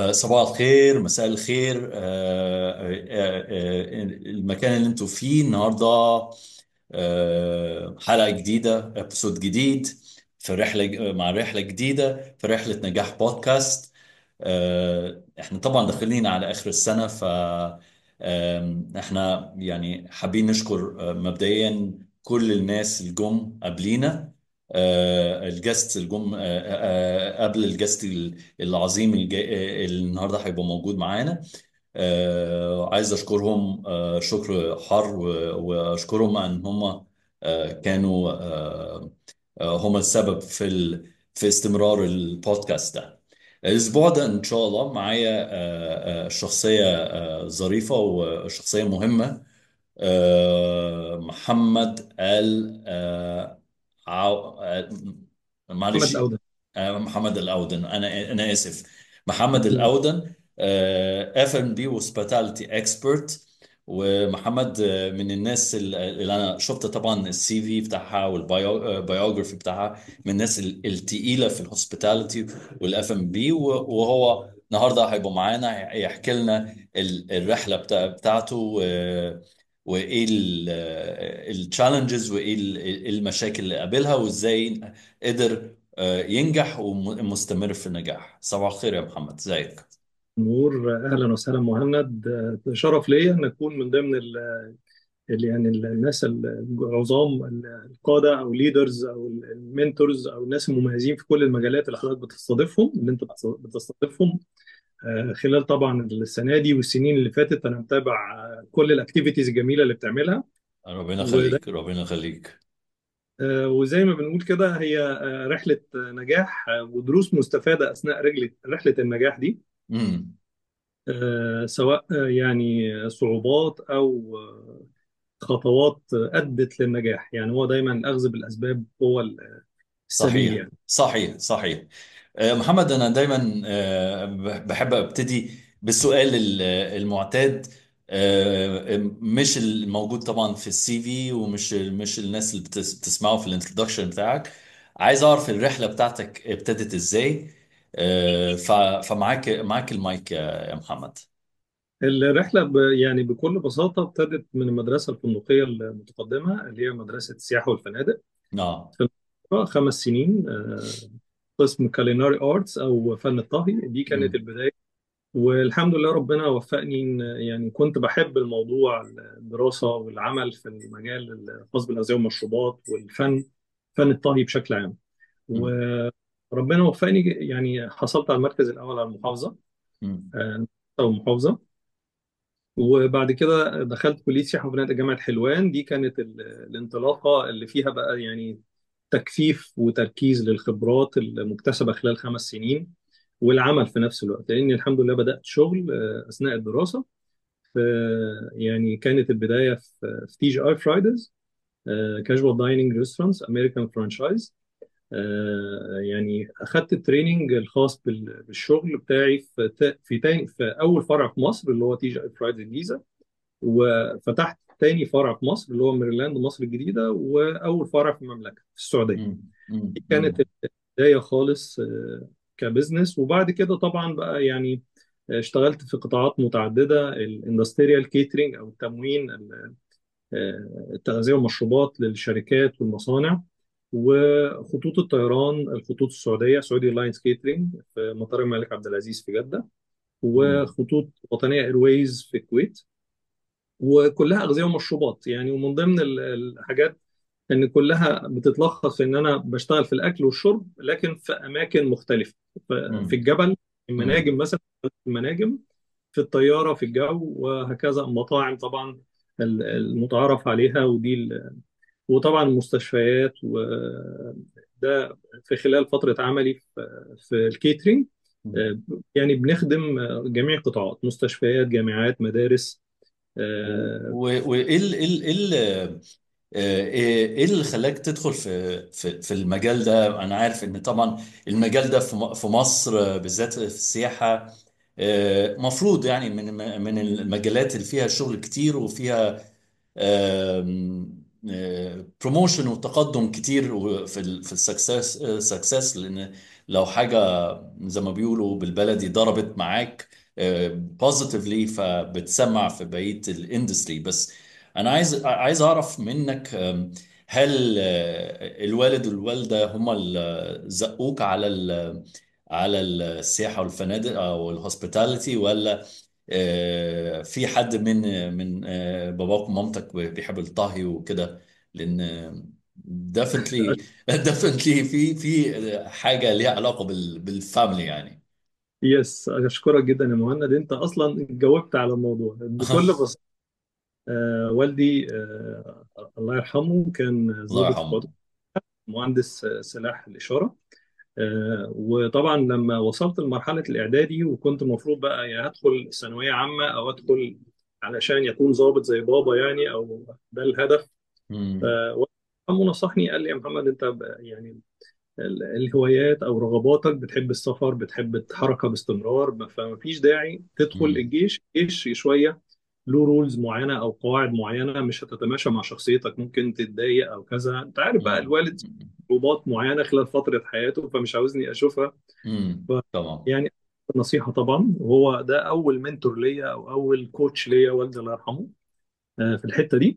آه، صباح الخير مساء الخير آه، آه، آه، المكان اللي انتوا فيه النهارده آه، حلقة جديدة ابيسود جديد في رحلة مع رحلة جديدة في رحلة نجاح بودكاست آه، احنا طبعا داخلين على آخر السنة ف آم، احنا يعني حابين نشكر آه، مبدئيا كل الناس اللي جم قبلينا آه، الجست اللي جم آه، آه، آه، قبل الجست العظيم الجاي اللي النهارده هيبقى موجود معانا آه، عايز اشكرهم آه، شكر حر و- واشكرهم ان هم آه، كانوا آه، آه، هم السبب في ال... في استمرار البودكاست ده الاسبوع ده ان شاء الله معايا آه، آه، شخصيه آه، ظريفه وشخصيه مهمه آه، محمد ال آه، عو... آه، محمد معلش الأودة آه، محمد الأودن أنا أنا آسف محمد مم. الأودن اف ام بي وسبيتاليتي اكسبرت ومحمد آه، من الناس ال- اللي انا شفت طبعا السي في بتاعها والبيوجرافي بتاعها من الناس ال- التقيله في الهوسبيتاليتي والاف ام بي وهو النهارده هيبقى معانا يحكي لنا ال- الرحله بتاع بتاعته و- وايه التشالنجز وايه ال- المشاكل اللي قابلها وازاي قدر آه، ينجح ومستمر في النجاح صباح الخير يا محمد ازيك نور أهلا وسهلا مهند آه، شرف ليا أن أكون من ضمن ال ال- يعني ال- الناس العظام ال- القادة أو ليدرز أو المنتورز أو الناس المميزين في كل المجالات اللي حضرتك بتستضيفهم اللي أنت بتص- بتستضيفهم آه، خلال طبعا السنة دي والسنين اللي فاتت أنا متابع آه، كل الأكتيفيتيز الجميلة اللي بتعملها ربنا وده يخليك ربنا يخليك آه، وزي ما بنقول كده هي آه، رحلة آه، نجاح آه، ودروس مستفادة أثناء رحلة رحلة النجاح دي امم آه، سواء آه، يعني صعوبات أو آه، خطوات آه، أدت للنجاح يعني هو دايما الأخذ بالأسباب هو السبيل صحيح يعني صحيح صحيح آه، محمد انا دايما آه، بحب ابتدي بالسؤال ال- المعتاد آه، مش الموجود طبعا في السي في ومش مش الناس اللي بتس- بتسمعه في الانترودكشن بتاعك عايز اعرف الرحله بتاعتك ابتدت ازاي آه، ف- فمعاك معاك المايك يا يا محمد الرحلة ب يعني بكل بساطة ابتدت من المدرسة الفندقية المتقدمة اللي هي مدرسة السياحة والفنادق نعم في القاهرة، خمس سنين آه، قسم كاليناري ارتس او فن الطهي دي كانت مم. البدايه والحمد لله ربنا وفقني إن يعني كنت بحب الموضوع الدراسة والعمل في المجال الخاص بالأغذية والمشروبات والفن فن الطهي بشكل عام مم. وربنا وفقني يعني حصلت على المركز الأول على المحافظة مم. آه، أو المحافظة وبعد كده دخلت كلية سياحة وفنادق جامعة حلوان دي كانت ال- الانطلاقة اللي فيها بقى يعني تكثيف وتركيز للخبرات المكتسبة خلال خمس سنين والعمل في نفس الوقت لأني الحمد لله بدأت شغل آه، أثناء الدراسة في يعني كانت البدايه في في تي جي اي فرايديز كاجوال دايننج ريستورانتس امريكان فرانشايز يعني اخذت التريننج الخاص بال- بالشغل بتاعي في تا- في تاني في اول فرع في مصر اللي هو تي جي اي فرايديز الجيزه وفتحت تاني فرع في مصر اللي هو ميرلاند مصر الجديده واول فرع في المملكه في السعوديه مم. مم. دي كانت مم. البدايه خالص آه، كبزنس وبعد كده طبعا بقى يعني اشتغلت في قطاعات متعدده الاندستريال كيترينج او التموين آه، التغذية والمشروبات للشركات والمصانع وخطوط الطيران الخطوط السعودية سعودي لاينز كيترينج في مطار الملك عبد العزيز في جدة مم. وخطوط وطنية ايرويز في الكويت وكلها أغذية ومشروبات يعني ومن ضمن ال- الحاجات ان كلها بتتلخص في ان انا بشتغل في الاكل والشرب لكن في اماكن مختلفه ف- في مم. الجبل في مم. المناجم مثلا في المناجم في الطياره في الجو وهكذا المطاعم طبعا ال- المتعارف عليها ودي ال- وطبعا المستشفيات وده في خلال فتره عملي في في الكيترينج مم. آه، يعني بنخدم آه، جميع القطاعات مستشفيات جامعات مدارس و- آه، و- وايه ال- ايه ال- ايه ال- آه، ايه إيه اللي خلاك تدخل في في في المجال ده انا عارف ان طبعا المجال ده في م- في مصر آه، بالذات في السياحة آه، مفروض يعني من من المجالات اللي فيها شغل كتير وفيها بروموشن وتقدم كتير و- في ال في السكسس سكسس لان لو حاجة زي ما بيقولوا بالبلدي ضربت معاك بوزيتيفلي فبتسمع في بقية الاندستري بس انا عايز عايز اعرف منك آم، هل آه، الوالد والوالدة هم اللي زقوك على ال على السياحة والفنادق او الهوسبيتاليتي ولا آه، في حد من من آه، باباك ومامتك بيحب الطهي وكده لان ديفنتلي ديفنتلي في في حاجه ليها علاقه بال بالفاميلي يعني يس اشكرك جدا يا مهند انت اصلا جاوبت على الموضوع بكل بساطه آه والدي آه الله يرحمه كان الله ضابط في قوات يرحمه مهندس آه، سلاح الاشاره آه وطبعا لما وصلت لمرحله الاعدادي وكنت المفروض بقى يا هدخل ثانويه عامه او ادخل علشان يكون ضابط زي بابا يعني او ده الهدف امم آه والدي نصحني قال لي يا محمد انت ب- يعني ال- الهوايات او رغباتك بتحب السفر بتحب الحركه باستمرار فما فيش داعي تدخل امم الجيش الجيش شويه له رولز معينه او قواعد معينه مش هتتماشى مع شخصيتك ممكن تتضايق او كذا انت عارف بقى الوالد رباط معينه خلال فتره حياته فمش عاوزني اشوفها امم ف طبعا يعني نصيحه طبعا وهو ده اول منتور ليا او اول كوتش ليا والدي الله يرحمه آه، في الحته دي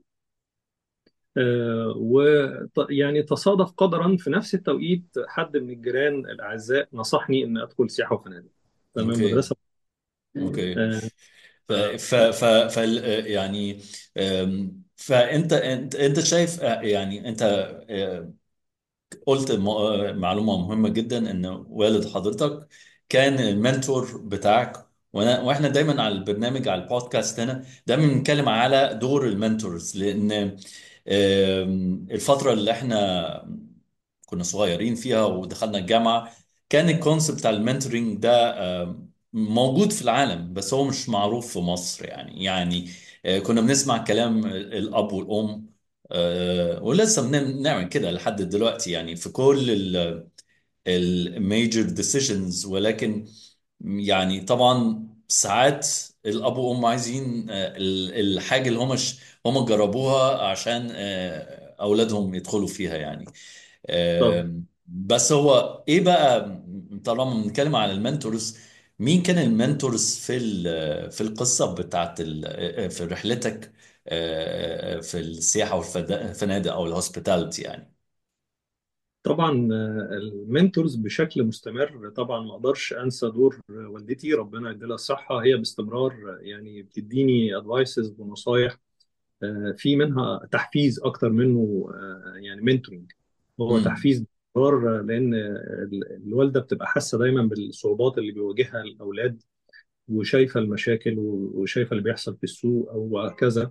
ويعني تصادف قدرا في نفس التوقيت حد من الجيران الأعزاء نصحني إن أدخل سياحة وفنادق تمام اوكي مدرسة اوكي آه، ف آه، ف ف ف يعني أم، فانت انت انت شايف آه، يعني انت آه، قلت م- معلومة مهمة جدا ان والد حضرتك كان المنتور بتاعك وانا واحنا دايما على البرنامج على البودكاست هنا دايما بنتكلم على دور المنتورز لان آم، الفترة اللي احنا كنا صغيرين فيها ودخلنا الجامعة كان الكونسبت بتاع المنتورنج ده آم، موجود في العالم بس هو مش معروف في مصر يعني يعني آه، كنا بنسمع كلام الأب والأم آه، ولسه بنعمل كده لحد دلوقتي يعني في كل الميجر ديسيجنز ولكن يعني طبعا ساعات الاب والام عايزين آه، ال- الحاجه اللي هم ش- هم جربوها عشان آه، اولادهم يدخلوا فيها يعني طبعا آم، بس هو ايه بقى طالما بنتكلم على المنتورز مين كان المنتورز في ال- في القصه بتاعت ال- آه، في رحلتك آه، في السياحه والفنادق او الهوسبيتاليتي يعني طبعا آه، المنتورز بشكل مستمر طبعا ما اقدرش انسى دور والدتي ربنا يديلها الصحه هي باستمرار آه، يعني بتديني ادفايسز ونصايح آه، في منها تحفيز اكتر منه آه، يعني منتورنج هو امم تحفيز باستمرار آه، لان ال- الوالده بتبقى حاسه دايما بالصعوبات اللي بيواجهها الاولاد وشايفه المشاكل وشايفه اللي بيحصل في السوق او كذا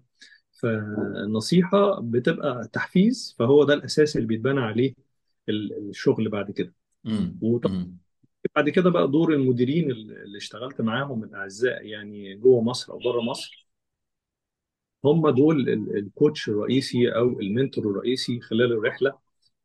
فالنصيحه بتبقى تحفيز فهو ده الاساس اللي بيتبنى عليه ال- الشغل بعد كده امم وطبعا امم بعد كده بقى دور المديرين اللي اشتغلت معاهم الاعزاء يعني جوه مصر او بره مصر هم دول ال- الكوتش الرئيسي او المنتور الرئيسي خلال الرحله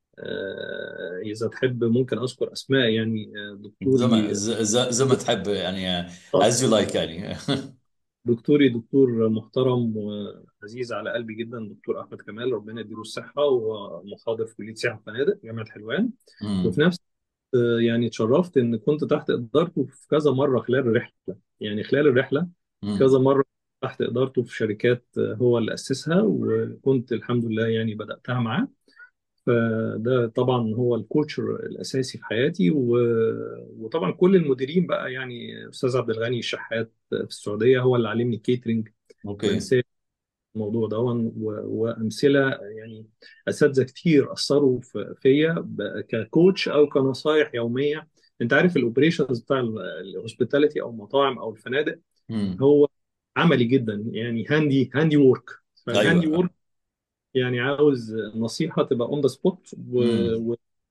آه، اذا تحب ممكن اذكر اسماء يعني آه، زي ما دكتوري ز- ز- زي ما تحب يعني آه، as you like يعني دكتوري دكتور محترم وعزيز على قلبي جدا دكتور احمد كمال ربنا يديله الصحه ومحاضر في كليه سياحه وفنادق جامعه حلوان وفي امم نفس آه، يعني اتشرفت ان كنت تحت ادارته في كذا مره خلال الرحله يعني خلال الرحله كذا امم مره تحت ادارته في شركات آه، هو اللي اسسها وكنت الحمد لله يعني بداتها معاه فده طبعا هو الكوتش الاساسي في حياتي و... وطبعا كل المديرين بقى يعني استاذ عبد الغني الشحات في السعوديه هو اللي علمني كيترينج اوكي وانسان الموضوع ده و... وامثله يعني اساتذه كتير اثروا في- فيا ب- ككوتش او كنصايح يوميه انت عارف الاوبريشنز بتاع الهوسبيتاليتي او المطاعم او الفنادق امم هو عملي جدا يعني هاندي هاندي وورك فالهاندي ايوه وورك يعني عاوز نصيحه تبقى اون ذا سبوت امم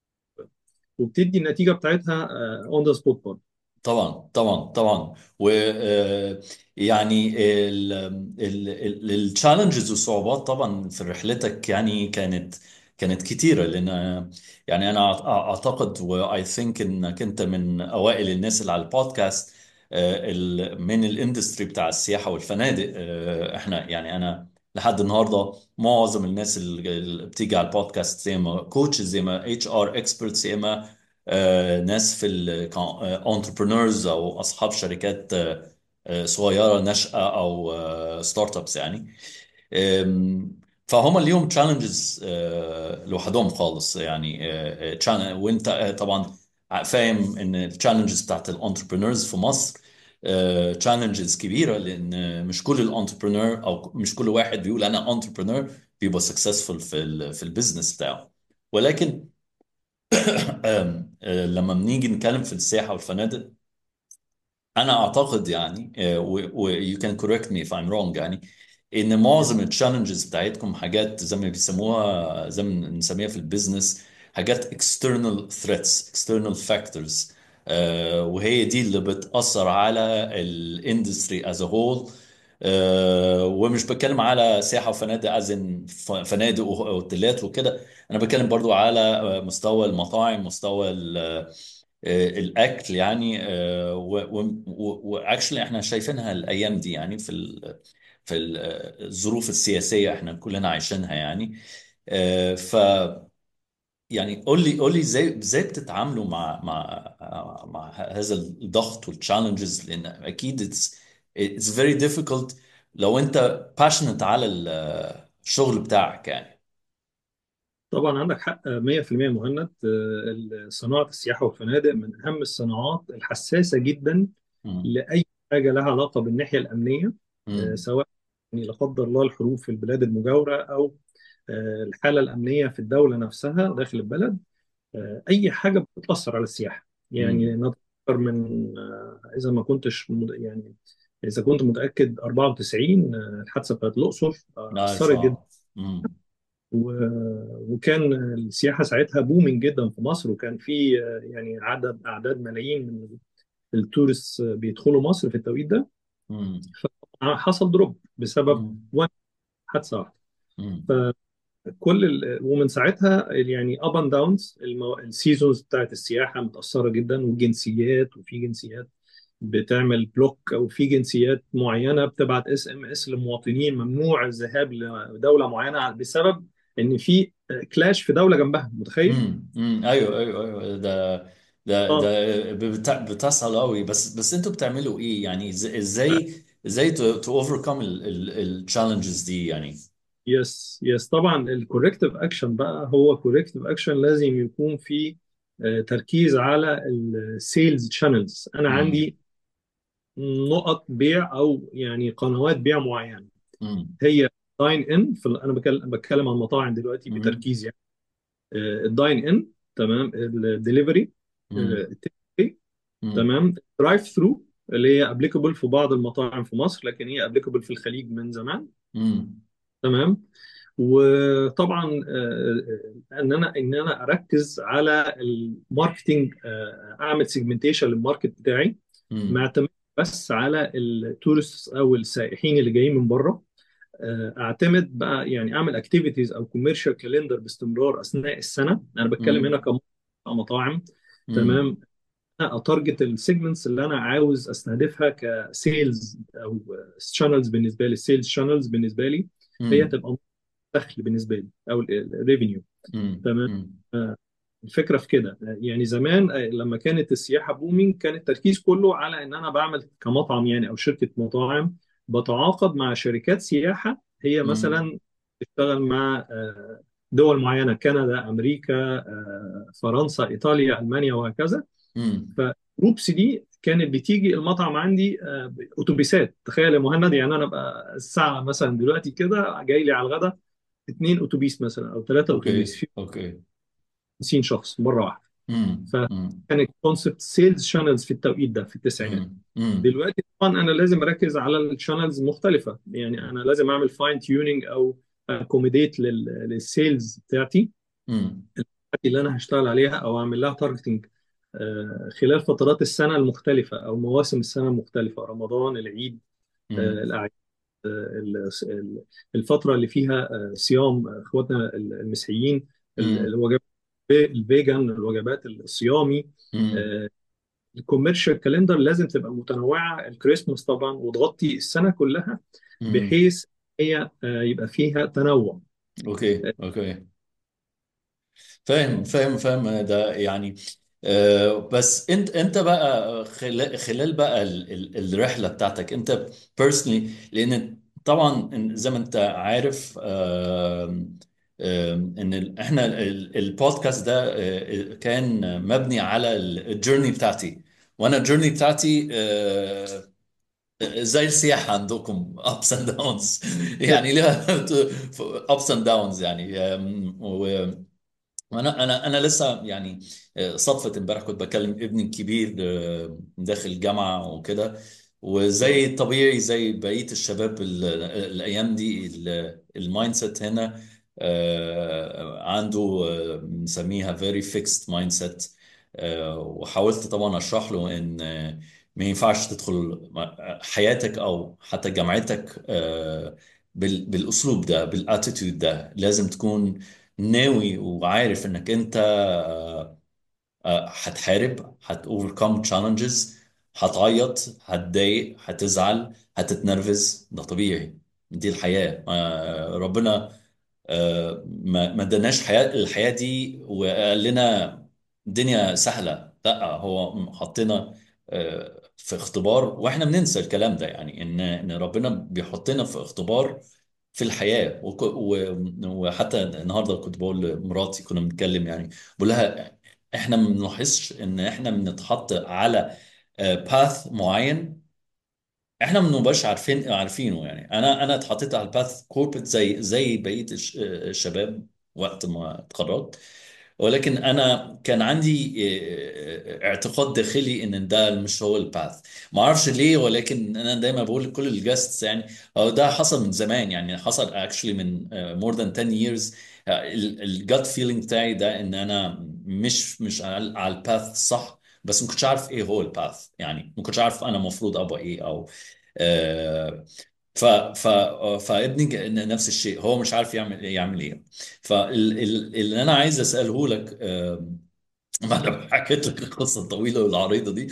وبتدي النتيجه بتاعتها اون ذا سبوت برضه طبعا طبعا طبعا و آه، يعني التشالنجز والصعوبات طبعا في رحلتك يعني كانت كانت كتيرة لأن آه، يعني أنا أع- أعتقد وآي ثينك إنك أنت من أوائل الناس اللي على البودكاست آه، ال- من الاندستري بتاع السياحة والفنادق آه، إحنا يعني أنا لحد النهارده معظم الناس اللي اللي بتيجي على البودكاست زي ما كوتشز زي ما اتش ار اكسبرتس زي ما آه، ناس في الانتربرنورز او اصحاب شركات آه، آه، صغيره ناشئه او ستارت ابس يعني أم، فهم اليوم تشالنجز لوحدهم خالص يعني آه، آه، challenge- وانت آه، طبعا فاهم ان التشالنجز بتاعت الانتربرينورز في مصر تشالنجز كبيره لان مش كل الانتربرينور او مش كل واحد بيقول انا انتربرينور بيبقى سكسسفul في ال في البيزنس بتاعه ولكن آم، آه، لما بنيجي نتكلم في السياحه والفنادق انا اعتقد يعني و you can correct me if I'm wrong يعني ان معظم التشالنجز بتاعتكم حاجات زي ما بيسموها زي ما بنسميها في البيزنس حاجات external threats external factors آه، وهي دي اللي بتأثر على الاندستري as a whole آه، ومش بتكلم على سياحة وفنادق أزن فنادق واوتيلات وكده أنا بتكلم برضو على آه، مستوى المطاعم مستوى ال- آه، الاكل يعني واكشلي احنا شايفينها الايام دي يعني في ال في ال- الظروف السياسيه احنا كلنا عايشينها يعني آه، ف يعني قول لي قول لي ازاي ازاي بتتعاملوا مع مع مع هذا الضغط والتشالنجز لان اكيد it's it's very difficult لو انت passionate على الشغل بتاعك يعني طبعا عندك حق 100% مهند آه، صناعة السياحة والفنادق من أهم الصناعات الحساسة جدا امم لأي حاجة لها علاقة بالناحية الأمنية آه، امم سواء يعني لا قدر الله الحروب في البلاد المجاورة أو آه، الحالة الأمنية في الدولة نفسها داخل البلد آه، أي حاجة بتأثر على السياحة يعني امم نذكر من آه، إذا ما كنتش مد- يعني إذا كنت متأكد 94 آه، الحادثة بتاعت الأقصر آه، عارف أثرت جدا اه امم و- وكان السياحة ساعتها بومينج جدا في مصر وكان في آه، يعني عدد أعداد ملايين من التورست بيدخلوا مصر في التوقيت ده امم فحصل دروب بسبب امم وان حادثة واحدة امم فكل ال... ومن ساعتها يعني اب اند داونز السيزونز بتاعت السياحة متأثرة جدا والجنسيات وفي جنسيات بتعمل بلوك او في جنسيات معينه بتبعت اس ام اس لمواطنين ممنوع الذهاب لدوله معينه بسبب ان في كلاش في دوله جنبها متخيل؟ امم امم ايوه ايوه ايوه ده ده اه ده بت- بتصل قوي بس بس انتوا بتعملوا ايه يعني إز- ازاي ازاي تو اوفركم التشالنجز دي يعني يس يس طبعا الكوركتيف اكشن بقى هو كوركتيف اكشن لازم يكون في آه، تركيز على السيلز شانلز انا امم عندي نقط بيع او يعني قنوات بيع معينه امم هي داين ان في انا بتكلم بتكلم عن المطاعم دلوقتي امم بتركيز يعني الداين ان تمام الدليفري امم امم تمام درايف ثرو اللي هي ابليكابل في بعض المطاعم في مصر لكن هي ابليكابل في الخليج من زمان امم تمام وطبعا آه، آه، ان انا ان انا اركز على الماركتينج آه، اعمل سيجمنتيشن للماركت بتاعي ما امم اعتمد بس على التورست او السائحين اللي جايين من بره آه، اعتمد بقى يعني اعمل اكتيفيتيز او كوميرشال كالندر باستمرار اثناء السنه انا بتكلم هنا امم كمطاعم امم تمام انا اتارجت السيجمنتس اللي انا عاوز استهدفها كسيلز او شانلز بالنسبه لي السيلز شانلز بالنسبه لي هي امم تبقى دخل بالنسبه لي او الريفينيو تمام امم الفكره في كده يعني زمان آه، لما كانت السياحه بومينج كان التركيز كله على ان انا بعمل كمطعم يعني او شركه مطاعم بتعاقد مع شركات سياحه هي امم مثلا تشتغل مع آه، دول معينه كندا امريكا آه، فرنسا ايطاليا المانيا وهكذا امم فجروبس دي كانت بتيجي المطعم عندي آه، اتوبيسات تخيل يا مهند يعني انا بقى الساعه مثلا دلوقتي كده جاي لي على الغدا اثنين اتوبيس مثلا او ثلاثه اتوبيس اوكي في اوكي 50 شخص مره واحده امم امم فكان كونسبت سيلز شانلز في التوقيت ده في التسعينات امم امم دلوقتي طبعا انا لازم اركز على الشانلز مختلفه يعني انا لازم اعمل فاين تيوننج او اكوميديت للسيلز بتاعتي اللي انا هشتغل عليها او اعمل لها تارجتنج خلال فترات السنه المختلفه او مواسم السنه المختلفه رمضان العيد آه، امم الاعياد آه، ال- ال- الفتره اللي فيها آه، صيام اخواتنا المسيحيين ال- امم الوجبات الفيجن الوجبات الصيامي امم آه، الكوميرشال كالندر لازم تبقى متنوعه الكريسماس طبعا وتغطي السنه كلها امم بحيث هي آه، يبقى فيها تنوع اوكي اوكي فاهم فاهم فاهم ده يعني آه، بس انت انت بقى خلال خلال بقى ال- ال- الرحله بتاعتك انت بيرسونلي لان طبعا زي ما انت عارف آم، آم، ان ال- احنا ال- البودكاست ده آه، كان مبني على الجيرني بتاعتي وانا الجيرني بتاعتي آه، زي السياحه عندكم ups and downs يعني لها ups and downs يعني آم، انا انا انا لسه يعني آه، صدفه امبارح كنت بكلم ابني الكبير آه، داخل الجامعه وكده وزي طبيعي زي بقيه الشباب ال- الايام دي ال- المايند سيت هنا آه، عنده آه، بنسميها very fixed mindset سيت وحاولت طبعا اشرح له ان آه، ما ينفعش تدخل حياتك او حتى جامعتك آه، بال- بالاسلوب ده بالاتيتيود ده لازم تكون ناوي وعارف انك انت آه، آه، هتحارب هت overcome challenges هتعيط هتضايق هتزعل هتتنرفز ده طبيعي دي الحياة آه، ربنا آه، ما ما اداناش حياة الحياة دي وقال لنا الدنيا سهلة لا هو حطينا آه، في اختبار واحنا بننسى الكلام ده يعني ان ان ربنا بيحطنا في اختبار في الحياة وك- و- وحتى النهارده كنت بقول لمراتي كنا بنتكلم يعني بقول لها احنا ما بنلاحظش ان احنا بنتحط على باث معين احنا ما بنبقاش عارفين عارفينه يعني انا انا اتحطيت على الباث كوربت زي زي بقيه الش- الشباب وقت ما اتخرجت ولكن انا كان عندي اه، اه، اعتقاد داخلي ان ده مش هو الباث ما اعرفش ليه ولكن انا دايما بقول لكل الجاستس يعني هو ده حصل من زمان يعني حصل actually من مور ذان 10 years الجت فيلينج بتاعي ده ان انا مش مش على على الباث الصح بس ما كنتش عارف ايه هو الباث يعني ما كنتش عارف انا المفروض ابقى ايه او آه، ف ف فابني ج- نفس الشيء هو مش عارف يعمل ايه يعمل ايه فاللي انا عايز اساله لك آه، بعد ما حكيت لك القصه الطويله والعريضه دي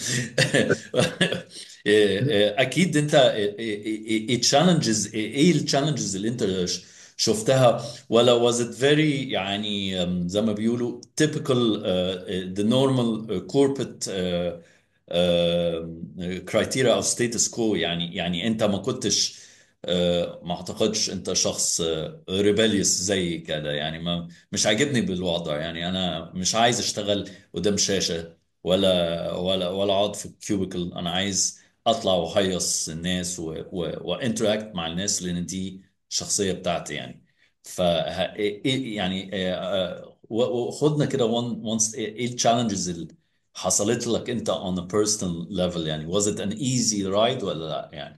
اكيد انت التشالنجز ايه التشالنجز اللي انت ش- شفتها ولا was it very يعني um, زي ما بيقولوا typical uh, the normal uh, corporate uh, uh, criteria او status quo يعني يعني انت ما كنتش آه، ما اعتقدش انت شخص ريبellious زي كده يعني ما مش عاجبني بالوضع يعني انا مش عايز اشتغل قدام شاشة ولا ولا ولا اقعد في الكيوبيكل انا عايز اطلع واهيص الناس وانتراكت مع الناس لان دي الشخصية بتاعتي يعني ف يعني آه، آه، و- و- خدنا كده one once ايه التشالنجز اللي حصلت لك انت on a personal level يعني was it an easy ride ولا لا يعني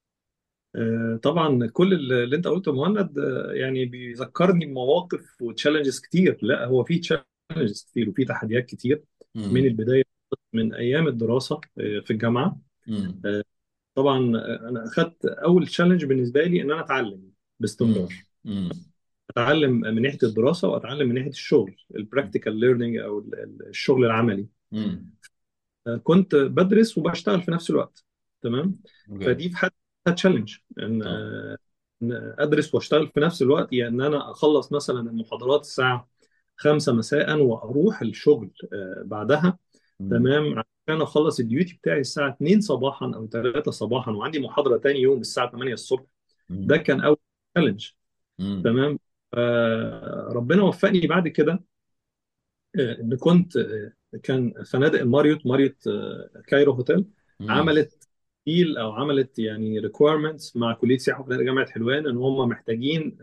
آه، طبعا كل اللي انت قلته مهند آه، يعني بيذكرني بمواقف وتشالنجز كتير لا هو في تشالنجز كتير وفي تحديات كتير من امم البدايه من ايام الدراسه آه، في الجامعه امم آه، طبعا آه، انا اخذت اول تشالنج بالنسبه لي ان انا اتعلم باستمرار امم امم اتعلم من ناحيه الدراسه واتعلم من ناحيه الشغل البراكتيكال ليرنينج او ال- ال- الشغل العملي امم آه، كنت بدرس وبشتغل في نفس الوقت تمام اوكي فدي في حد تشالنج ان اه آه، إن ادرس واشتغل في نفس الوقت يعني ان انا اخلص مثلا المحاضرات الساعه 5 مساء واروح الشغل آه، بعدها امم تمام عشان اخلص الديوتي بتاعي الساعه 2 صباحا او 3 صباحا وعندي محاضره تاني يوم الساعه 8 الصبح ده امم كان اول تشالنج امم تمام آه، ربنا وفقني بعد كده آه، ان كنت آه، كان فنادق الماريوت ماريوت آه، كايرو هوتيل امم عملت ديل او عملت يعني ريكويرمنتس مع كليه سياحه وفنادق جامعه حلوان ان هم محتاجين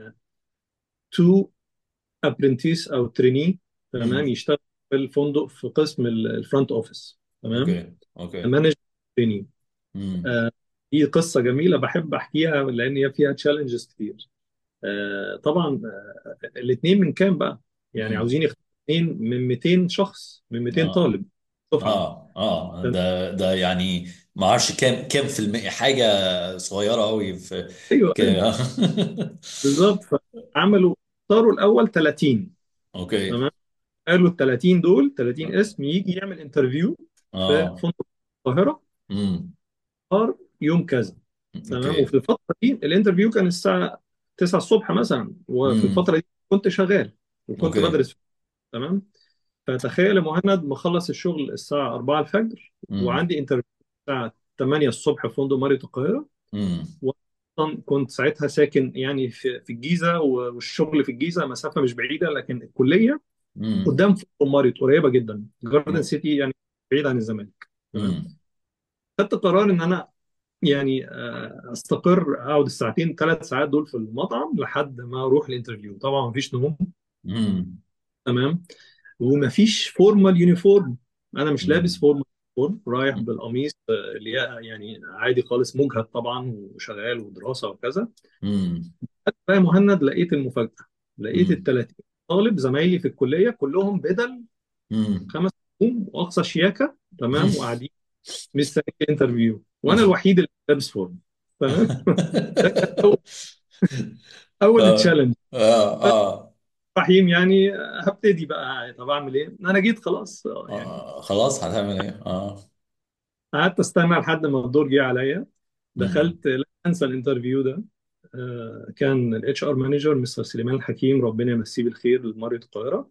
تو ابرنتيس او تريني تمام امم يشتغل في الفندق في قسم الفرونت اوفيس تمام اوكي اوكي مانج تريني امم دي قصه جميله بحب احكيها لان هي فيها تشالنجز كتير آه، طبعا الاثنين من كام بقى يعني امم عاوزين يختاروا اثنين من 200 شخص من 200 اه طالب دفعه اه اه ده ده يعني ما اعرفش كام كام في المية حاجة صغيرة قوي في ايوه ك... ايوه بالظبط فعملوا اختاروا الاول 30 اوكي تمام قالوا ال 30 دول 30 اسم يجي يعمل انترفيو في اه فندق القاهره امم صار يوم كذا تمام اوكي وفي الفتره دي الانترفيو كان الساعه 9 الصبح مثلا وفي امم الفتره دي كنت شغال وكنت اوكي بدرس تمام فتخيل يا مهند مخلص الشغل الساعة 4 الفجر امم وعندي انترفيو الساعة 8 الصبح في فندق ماريوت القاهرة امم وأصلاً كنت ساعتها ساكن يعني في في الجيزة والشغل في الجيزة مسافة مش بعيدة لكن الكلية امم قدام فندق ماريوت قريبة جدا جاردن سيتي يعني بعيد عن الزمالك تمام امم خدت قرار ان انا يعني آه، استقر اقعد الساعتين ثلاث ساعات دول في المطعم لحد ما اروح الانترفيو طبعا مفيش نوم امم تمام ومفيش فورمال يونيفورم انا مش لابس امم فورمال يونيفورم رايح بالقميص آه، اللي هي يعني عادي خالص مجهد طبعا وشغال ودراسه وكذا امم بقى مهند لقيت المفاجاه لقيت ال امم 30 طالب زمايلي في الكليه كلهم بدل امم خمس نجوم واقصى شياكه تمام وقاعدين مستنيين الانترفيو وانا الوحيد اللي لابس فورم تمام ده كان اول اول اه تشالنج اه رحيم يعني هبتدي بقى طب اعمل ايه انا جيت خلاص آه، يعني آه. خلاص هتعمل ايه اه قعدت استنى لحد ما الدور جه عليا امم دخلت لا انسى الانترفيو ده آه، كان الاتش ار مانجر مستر سليمان الحكيم ربنا يمسيه بالخير لمريض القاهره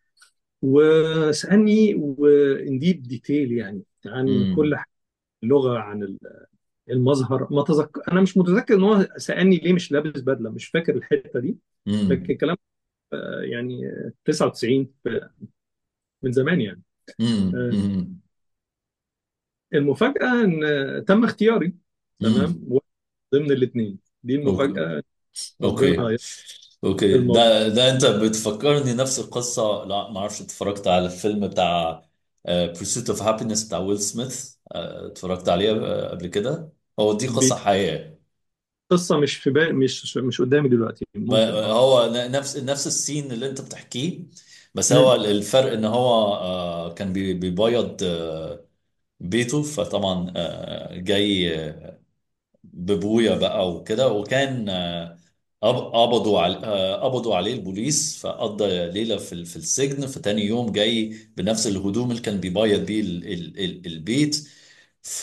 وسالني وان ديب ديتيل يعني عن كل امم حاجه اللغه عن المظهر ما تذكر انا مش متذكر ان هو سالني ليه مش لابس بدله مش فاكر الحته دي لكن امم الكلام آه، يعني 99 من زمان يعني آه، امم المفاجاه ان تم اختياري امم تمام ضمن الاثنين دي المفاجاه اوكي ربنا اوكي الموضوع ده ده انت بتفكرني نفس القصه لا ما اعرفش اتفرجت على الفيلم بتاع بيرسوت اوف هابينس بتاع ويل سميث آه، اتفرجت عليه آه، قبل كده هو دي قصه حقيقيه قصه مش في بالي مش مش قدامي دلوقتي ما- ممكن اه هو ن- نفس نفس السين اللي انت بتحكيه بس هو مم. الفرق ان هو آه، كان بي- بيبيض آه، بيته فطبعا آه، جاي بابويا بقى وكده وكان آه، قب- قبضوا على آه، قبضوا عليه البوليس فقضى ليلة في ال- في السجن فتاني يوم جاي بنفس الهدوم اللي كان بيبيض بيه ال- ال- ال- البيت ف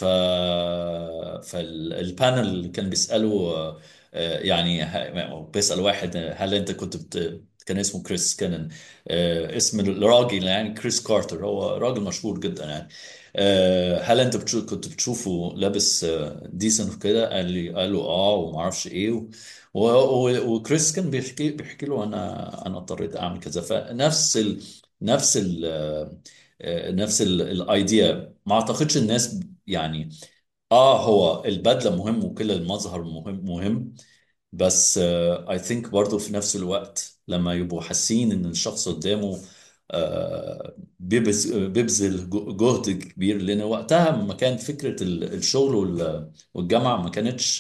فالبانل اللي كان بيسأله آه، آه، يعني ه- بيسأل واحد آه، هل انت كنت بت... كان اسمه كريس كان آه، اسم الراجل يعني كريس كارتر هو راجل مشهور جدا يعني آه، هل انت بتشوف كنت بتشوفه لابس ديسنت وكده قال لي قال له اه وما اعرفش ايه و... و... و... وكريس كان بيحكي بيحكي له انا انا اضطريت اعمل كذا فنفس ال... نفس ال... آه، آه، نفس ال... الايديا ما اعتقدش الناس يعني اه هو البدله مهم وكل المظهر مهم مهم بس اي ثينك برضه في نفس الوقت لما يبقوا حاسين ان الشخص قدامه آه، بيبذ- بيبذل جو- جهد كبير لان وقتها ما كان فكره ال- الشغل وال- والجامعه ما كانتش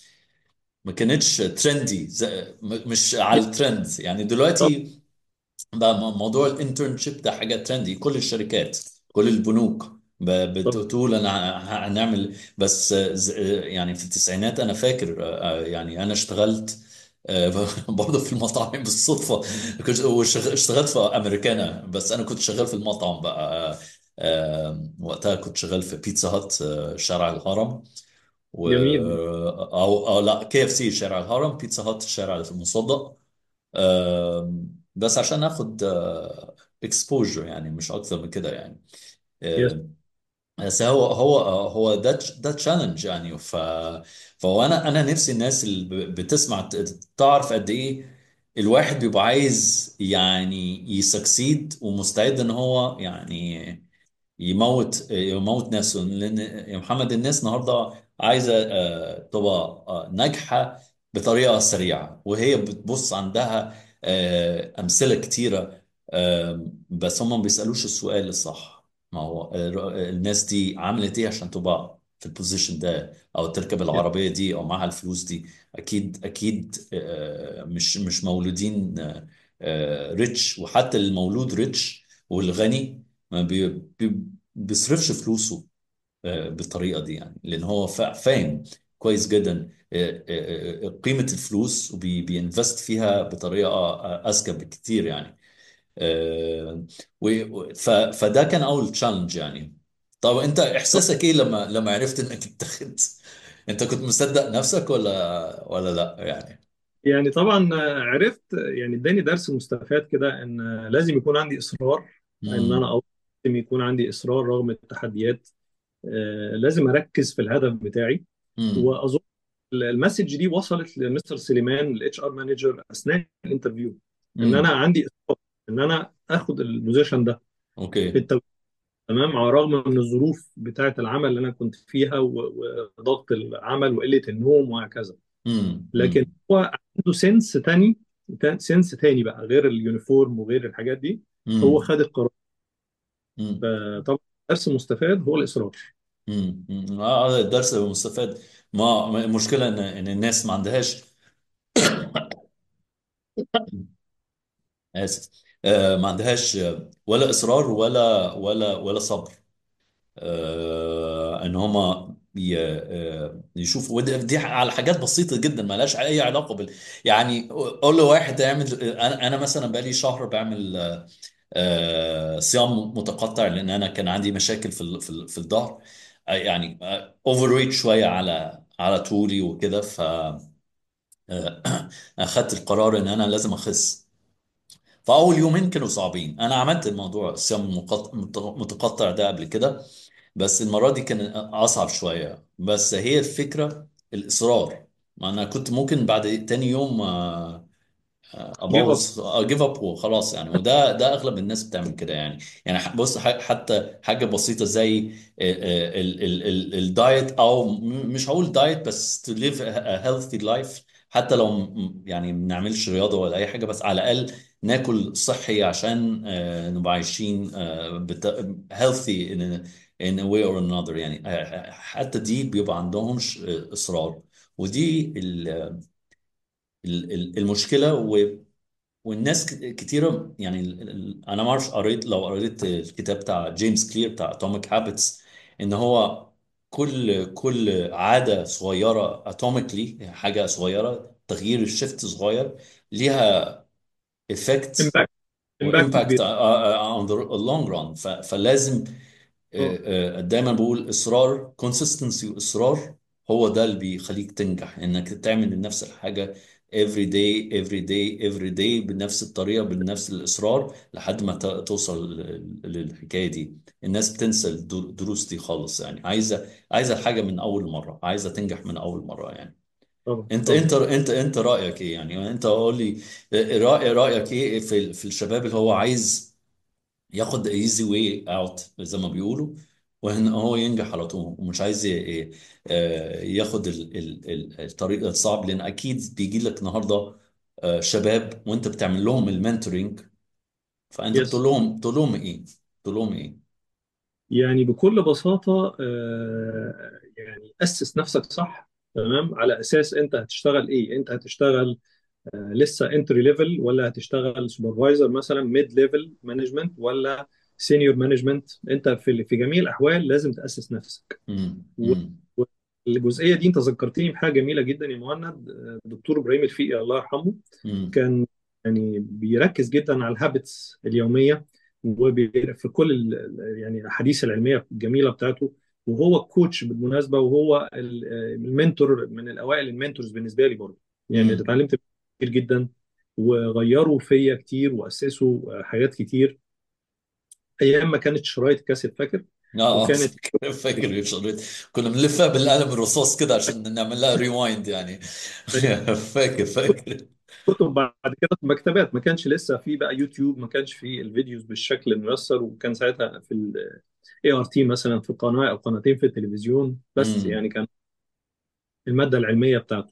ما كانتش ترندي مش على الترند يعني دلوقتي بقى م- موضوع الانترنشيب ده حاجة ترندي كل الشركات كل البنوك ب- بتقول انا ه- هنعمل بس ز- يعني في التسعينات انا فاكر آه، يعني انا اشتغلت آه، برضه في المطاعم بالصدفة كنت وشغ- اشتغلت في امريكانا بس انا كنت شغال في المطعم بقى آه، آه، وقتها كنت شغال في بيتزا هات آه، شارع الهرم و جميل او او لا كي اف سي شارع الهرم بيتزا هات شارع المصدق آم، بس عشان اخد اكسبوجر يعني مش اكتر من كده يعني يس آم، بس هو هو هو ده ده تشالنج يعني ف فهو انا انا نفسي الناس اللي ب- بتسمع ت- تعرف قد ايه الواحد بيبقى عايز يعني يسكسيد ومستعد ان هو يعني يموت يموت نفسه لان يا محمد الناس النهارده عايزه آه، تبقى آه، ناجحه بطريقه سريعه وهي بتبص عندها آه، امثله كتيره آه، بس هم ما بيسالوش السؤال الصح ما هو آه، الناس دي عملت ايه عشان تبقى في البوزيشن ده او تركب يس العربيه دي او معاها الفلوس دي اكيد اكيد آه، مش مش مولودين ريتش وحتى المولود ريتش والغني ما بي بي بيصرفش فلوسه آه، بالطريقه دي يعني لان هو فا- فاهم كويس جدا آه، آه، آه، قيمه الفلوس وبينفست فيها بطريقه آه، اذكى بكتير يعني آه، و- و- ف- فده كان اول تشالنج يعني طب انت احساسك ايه لما لما عرفت انك اتخذت انت كنت مصدق نفسك ولا ولا لا يعني يعني طبعا عرفت يعني اداني درس مستفاد كده ان لازم يكون عندي اصرار ان انا امم أو- لازم يكون عندي اصرار رغم التحديات آه، لازم اركز في الهدف بتاعي امم واظن المسج دي وصلت لمستر سليمان الاتش ار مانجر اثناء الانترفيو ان انا امم عندي اصرار ان انا اخد البوزيشن ده في اوكي التو... تمام على الرغم من الظروف بتاعه العمل اللي انا كنت فيها و- وضغط العمل وقله النوم وهكذا امم لكن امم هو عنده سنس تاني سنس تاني بقى غير اليونيفورم وغير الحاجات دي هو امم خد القرار امم فطبعا درس مستفاد هو الاصرار امم أمم. اه هذا الدرس المستفاد ما ما- المشكله ان ان الناس ما عندهاش اسف آه ما عندهاش آه، ولا اصرار ولا ولا ولا صبر آه ان هما ي- آه، يشوفوا ودي دي على حاجات بسيطه جدا ما لهاش اي علاقه بال يعني قول له واحد يعمل انا انا مثلا بقالي شهر بعمل آه، صيام متقطع لان انا كان عندي مشاكل في ال- في ال- في الظهر آه، يعني اوفر ويت شويه على على طولي وكده ف آه، اخدت القرار ان انا لازم اخس فاول يومين كانوا صعبين انا عملت الموضوع الصيام المقط- مت- متقطع ده قبل كده بس المره دي كان اصعب شويه بس هي الفكره الاصرار ما انا كنت ممكن بعد تاني يوم آه، جيف اب ابوظ جيف اب وخلاص يعني وده ده اغلب الناس بتعمل كده يعني يعني ح- بص ح- حتى حاجه بسيطه زي ال- ال- ال- ال- الدايت او م- مش هقول دايت بس to live a healthy life حتى لو م- يعني ما بنعملش رياضه ولا اي حاجه بس على الاقل ناكل صحي عشان آه، نبقى عايشين آه، بت- healthy in a, in a way or another يعني آه، حتى دي بيبقى عندهمش آه، اصرار ودي ال- ال- ال- المشكله والناس ك- كتيرة يعني ال- ال- انا ما اعرفش قريت لو قريت الكتاب بتاع جيمس كلير بتاع اتوميك هابتس ان هو كل كل عادة صغيرة اتوميكلي حاجة صغيرة تغيير الشيفت صغير ليها افكت امباكت امباكت وامباكت كبير on the long run ف- فلازم اه آه، آه، دايما بقول اصرار consistency واصرار هو ده اللي بيخليك تنجح انك تعمل لنفس الحاجه every day every day every day بنفس الطريقه بنفس الاصرار لحد ما ت- توصل لل- للحكايه دي الناس بتنسى الدر- الدروس دي خالص يعني عايزه عايزه الحاجه من اول مره عايزه تنجح من اول مره يعني طبعا انت طبعا انت انت انت رايك ايه يعني انت قول لي آه، رأي رايك ايه في في الشباب اللي هو عايز ياخد ايزي واي اوت زي ما بيقولوا وان هو ينجح على طول ومش عايز ي- ي- آه، ياخد ال- ال- ال- الطريق الصعب لان اكيد بيجي لك النهارده آه، شباب وانت بتعمل لهم المنتورنج فانت يس بتقول لهم تقول لهم ايه تقول لهم ايه يعني بكل بساطة آه، يعني أسس نفسك صح تمام على أساس أنت هتشتغل إيه أنت هتشتغل آه، لسه انتري ليفل ولا هتشتغل سوبرفايزر مثلا ميد ليفل مانجمنت ولا سينيور مانجمنت أنت في في جميع الأحوال لازم تأسس نفسك امم و- امم والجزئية دي أنت ذكرتني بحاجة جميلة جدا يا مهند آه، الدكتور إبراهيم الفقي الله يرحمه امم كان يعني بيركز جدا على الهابتس اليوميه وفي كل ال- يعني الاحاديث العلميه الجميله بتاعته وهو كوتش بالمناسبه وهو ال- المنتور من الاوائل المنتورز بالنسبه لي برضه يعني امم اتعلمت كتير جدا وغيروا فيا كتير واسسوا حاجات كتير ايام ما كانت شرايط كاسيت فاكر اه اه وكانت فاكر فاكر شغلت كنا بنلفها بالقلم الرصاص كده عشان نعمل لها ريوايند يعني فاكر فاكر كتب بعد كده في مكتبات ما كانش لسه في بقى يوتيوب ما كانش في الفيديوز بالشكل الميسر وكان ساعتها في الاي ار تي مثلا في قناه او قناتين في التلفزيون بس امم يعني كان الماده العلميه بتاعته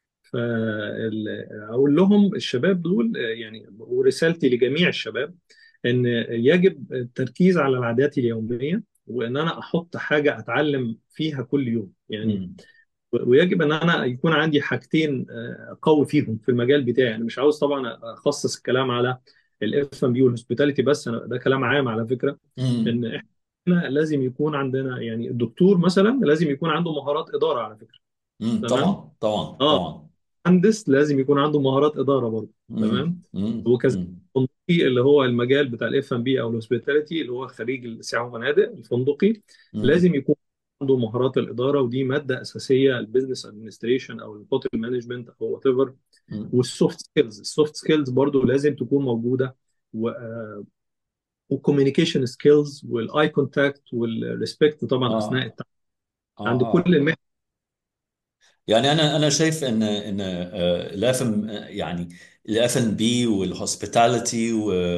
فاقول لهم الشباب دول آه، يعني ورسالتي لجميع الشباب ان يجب التركيز على العادات اليوميه وان انا احط حاجه اتعلم فيها كل يوم يعني امم ويجب ان انا يكون عندي حاجتين آه، قوي فيهم في المجال بتاعي انا مش عاوز طبعا اخصص الكلام على الاف ام بي والهوسبيتاليتي بس أنا ده كلام عام على فكره ان امم احنا لازم يكون عندنا يعني الدكتور مثلا لازم يكون عنده مهارات اداره على فكره امم تمام طبعا طبعا اه طبعا مهندس لازم يكون عنده مهارات اداره برضه امم تمام امم وكذلك امم الفندقي اللي هو المجال بتاع الاف ام بي او الهوسبيتاليتي اللي هو خريج السياحه والفنادق الفندقي امم لازم يكون عنده مهارات الاداره ودي ماده اساسيه البيزنس ادمنستريشن او الهوتيل مانجمنت او وات ايفر امم والسوفت سكيلز السوفت سكيلز برضه لازم تكون موجوده و... وكوميونيكيشن سكيلز والاي كونتاكت والريسبكت طبعا اثناء اه التعامل اه عند كل اه المهن يعني انا انا شايف ان ان الاف ام يعني الاف ان بي والهوسبيتاليتي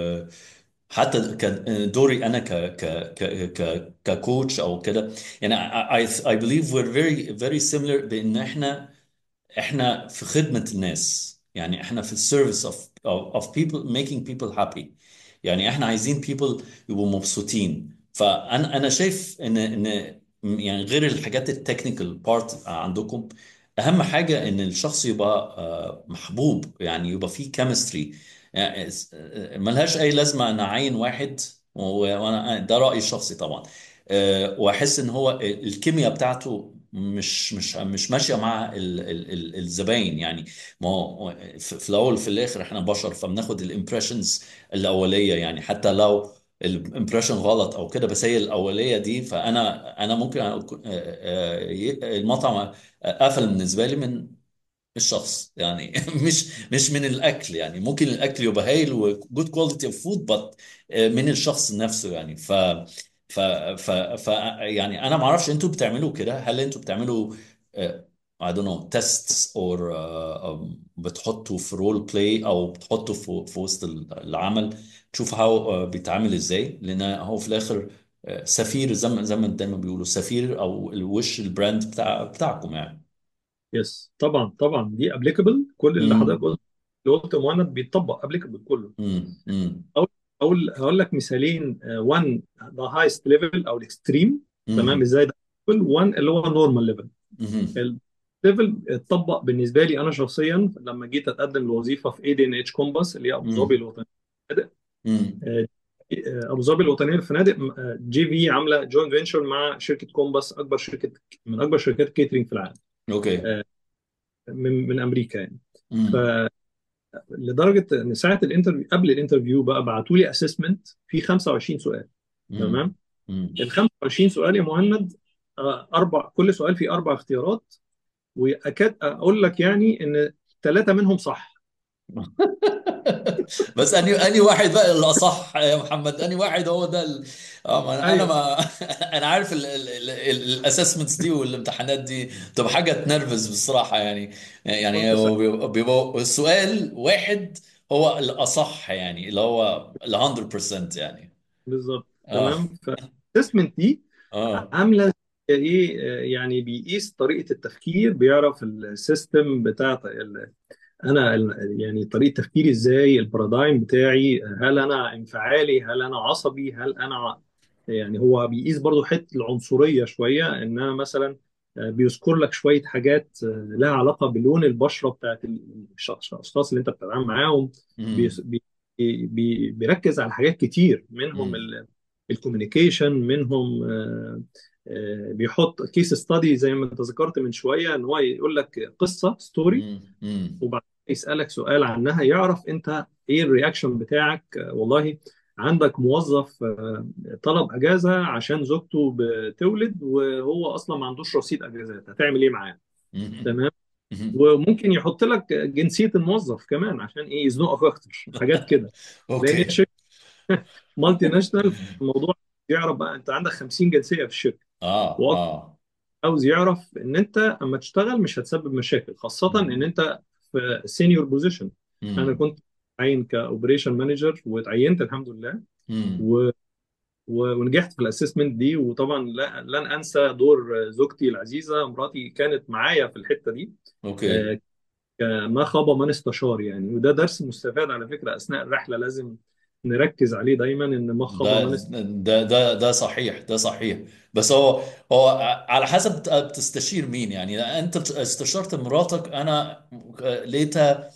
وحتى كان دوري انا ك ك ك ك ككوتش او كده يعني I, I I believe we're very very similar بان احنا احنا في خدمة الناس يعني احنا في السيرفيس of, of of people making people happy يعني احنا عايزين people يبقوا مبسوطين فانا انا شايف ان ان يعني غير الحاجات التكنيكال بارت عندكم اهم حاجة ان الشخص يبقى آه، محبوب يعني يبقى فيه كيمستري يعني آه، ملهاش اي لازمة ان اعين واحد و- وانا ده رأيي الشخصي طبعا آه، واحس ان هو الكيمياء بتاعته مش مش مش ماشيه مع ال ال ال الزباين يعني ما هو في في الاول وفي الاخر احنا بشر فبناخد الامبريشنز الاوليه يعني حتى لو الامبريشن غلط او كده بس هي الاوليه دي فانا انا ممكن أكون- آه، آه، المطعم قفل بالنسبه لي من الشخص يعني مش مش من الاكل يعني ممكن الاكل يبقى هايل وجود كواليتي اوف فود بس من الشخص نفسه يعني ف ف ف ف يعني انا ما اعرفش انتوا بتعملوا كده هل انتوا بتعملوا آه، I don't know tests or آه، آم، بتحطوا في رول بلاي او بتحطوا في في وسط العمل تشوف هاو بيتعامل ازاي لان هو في الاخر آه، سفير زي ما زي ما دايما بيقولوا سفير او الوش البراند بتاع بتاعكم يعني يس طبعا طبعا دي ابليكابل كل اللي حضرتك امم قلت اللي قلت مهند بيتطبق ابليكابل كله امم امم اول اقول هقول لك مثالين 1 ذا هايست ليفل او الاكستريم تمام امم ازاي ده 1 اللي هو النورمال ليفل امم الليفل اتطبق بالنسبه لي انا شخصيا لما جيت اتقدم لوظيفه في اي دي ان اتش كومباس اللي هي ابو ظبي امم الوطنيه للفنادق امم آه، ابو ظبي الوطنيه للفنادق آه، جي في عامله جوينت فينشر مع شركه كومباس اكبر شركه من اكبر شركات كيترينج في العالم اوكي آه، من من امريكا يعني امم فلدرجه ان ساعه الانترفيو قبل الانترفيو بقى بعتوا لي اسسمنت فيه 25 سؤال امم تمام امم ال 25 سؤال يا مهند آه، اربع كل سؤال فيه اربع اختيارات واكاد اقول لك يعني ان ثلاثه منهم صح بس اني اني واحد بقى اللي اصح يا محمد اني واحد هو ده ال... اه ما انا ايوه ما انا عارف الاسسمنتس دي والامتحانات دي بتبقى حاجه تنرفز بصراحه يعني يعني كنت هو بيبقى بيبقى السؤال واحد هو الاصح يعني اللي هو ال 100% يعني بالظبط اه تمام فالاسسمنت دي اه عامله زي ايه آه، يعني بيقيس طريقه التفكير بيعرف السيستم بتاع ال- انا ال- يعني طريقه تفكيري ازاي البارادايم بتاعي هل انا انفعالي هل انا عصبي هل انا يعني هو بيقيس برضو حته العنصريه شويه ان انا مثلا آه، بيذكر لك شويه حاجات آه، لها علاقه بلون البشره بتاعت الشخص- الاشخاص اللي انت بتتعامل معاهم بيس- امم بي بي بيركز على حاجات كتير منهم امم الكوميونيكيشن منهم آه، آه، بيحط كيس ستادي زي ما انت ذكرت من شويه ان هو يقول لك قصه ستوري امم وبعدين يسالك سؤال عنها يعرف انت ايه الرياكشن بتاعك آه، والله عندك موظف آه، طلب اجازه عشان زوجته بتولد وهو اصلا ما عندوش رصيد اجازات هتعمل ايه معاه امم تمام وممكن يحط لك جنسيه الموظف كمان عشان ايه يزنقك اكتر حاجات كده لان هي اوكي شركه مالتي ناشونال الموضوع يعرف بقى انت عندك 50 جنسيه في الشركه اه واكتر اه عاوز يعرف ان انت اما تشتغل مش هتسبب مشاكل خاصه ان امم انت في سينيور بوزيشن انا امم كنت عين كاوبريشن مانجر واتعينت الحمد لله امم و... و... ونجحت في الاسسمنت دي وطبعا لا... لن انسى دور زوجتي العزيزه مراتي كانت معايا في الحته دي اوكي آه، ما خاب من استشار يعني وده درس مستفاد على فكره اثناء الرحله لازم نركز عليه دايما ان ما خاب ده من ده ده ده صحيح ده صحيح بس هو هو على حسب بت- بتستشير مين يعني لا انت استشرت مراتك انا لقيتها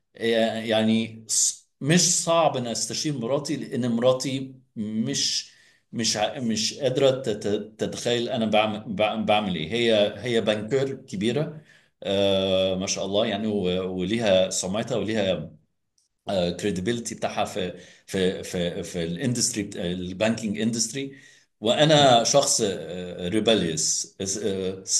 يعني ص- مش صعب ان استشير مراتي لان مراتي مش مش ع- مش قادره تت- تتخيل انا بعمل بعمل بعمل ايه هي هي بانكر كبيره آه ما شاء الله يعني و- وليها سمعتها وليها كريديبيليتي بتاعها في في في في الاندستري البانكينج اندستري وانا شخص ريبليوس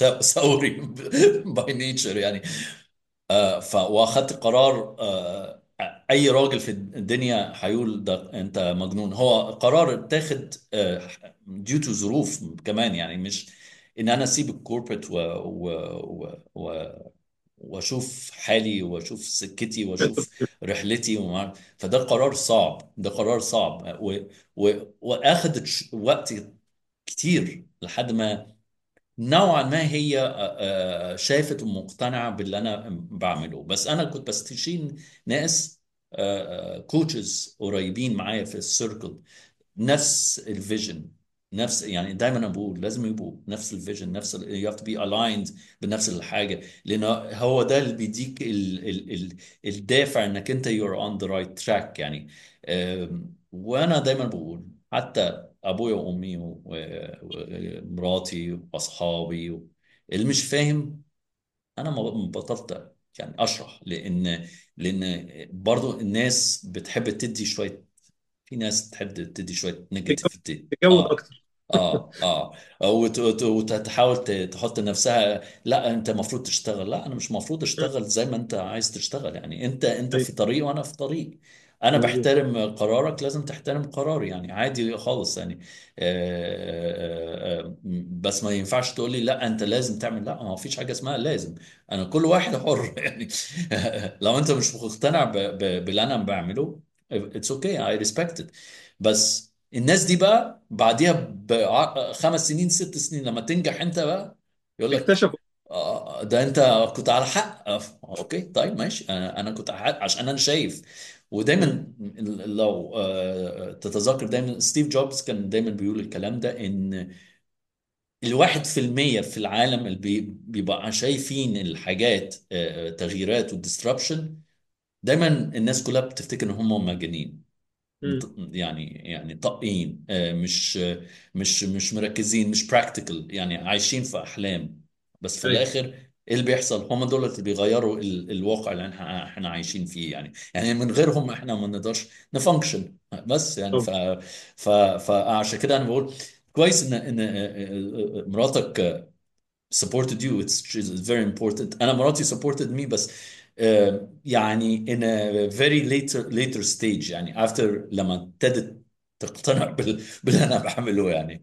ثوري باي نيتشر يعني آه، ف واخدت قرار اي راجل في الدنيا هيقول ده انت مجنون هو قرار اتاخد ديو تو ظروف كمان يعني مش ان انا اسيب الكوربريت و... و... و... و... واشوف حالي واشوف سكتي واشوف رحلتي ومع... فده قرار صعب ده قرار صعب و... و... واخد ش- وقت كتير لحد ما نوعا ما هي آه، آه، شافت ومقتنعة باللي أنا بعمله بس أنا كنت بستشين ناس كوتشز قريبين معايا في السيركل نفس الفيجن نفس يعني دايما انا بقول لازم يبقوا نفس الفيجن نفس ال you have to be aligned بنفس الحاجه لان هو ده اللي بيديك ال ال ال الدافع انك انت you're on the right track يعني أم، وانا دايما بقول حتى ابويا وامي و- و- ومراتي واصحابي اللي مش فاهم انا ما ما بطلت يعني اشرح لان لان برضو الناس بتحب تدي شويه في ناس تحب تدي شويه نيجاتيفيتي تجود اه اكتر اه اه وت- وت- وتحاول ت- تحط نفسها لا انت المفروض تشتغل لا انا مش المفروض اشتغل زي ما انت عايز تشتغل يعني انت انت أيوة، في طريق وانا في طريق انا مظبوط بحترم قرارك لازم تحترم قراري يعني عادي خالص يعني آه آه آه بس ما ينفعش تقول لي لا انت لازم تعمل لا ما فيش حاجه اسمها لازم انا كل واحد حر يعني لو انت مش مقتنع ب- ب- باللي انا بعمله it's okay I respect it بس الناس دي بقى بعديها بخمس سنين ست سنين لما تنجح انت بقى يقول لك اكتشفوا آه، ده انت كنت على حق آه، اوكي طيب ماشي انا انا كنت على حق عشان انا شايف مم. ودايما لو آه، تتذكر دايما ستيف جوبز كان دايما بيقول الكلام ده ان الواحد في المية في العالم اللي بي- بيبقى شايفين الحاجات آه، تغييرات والديستربشن دايما الناس كلها بتفتكر ان هم مجانين مم. مت- يعني يعني طاقين آه، مش آه، مش مش مركزين مش براكتيكال يعني عايشين في احلام بس في ايوه الاخر ايه اللي بيحصل هم دول اللي بيغيروا ال- الواقع اللي احنا احنا عايشين فيه يعني يعني من غيرهم احنا ما نقدرش نفانكشن بس يعني ف طبعا ف فعشان كده انا بقول كويس ان ان آه، آه، آه، مراتك supported you it's, it's very important انا مراتي supported me بس آه، يعني in a very later later stage يعني after لما ابتدت تقتنع بال, باللي انا بعمله يعني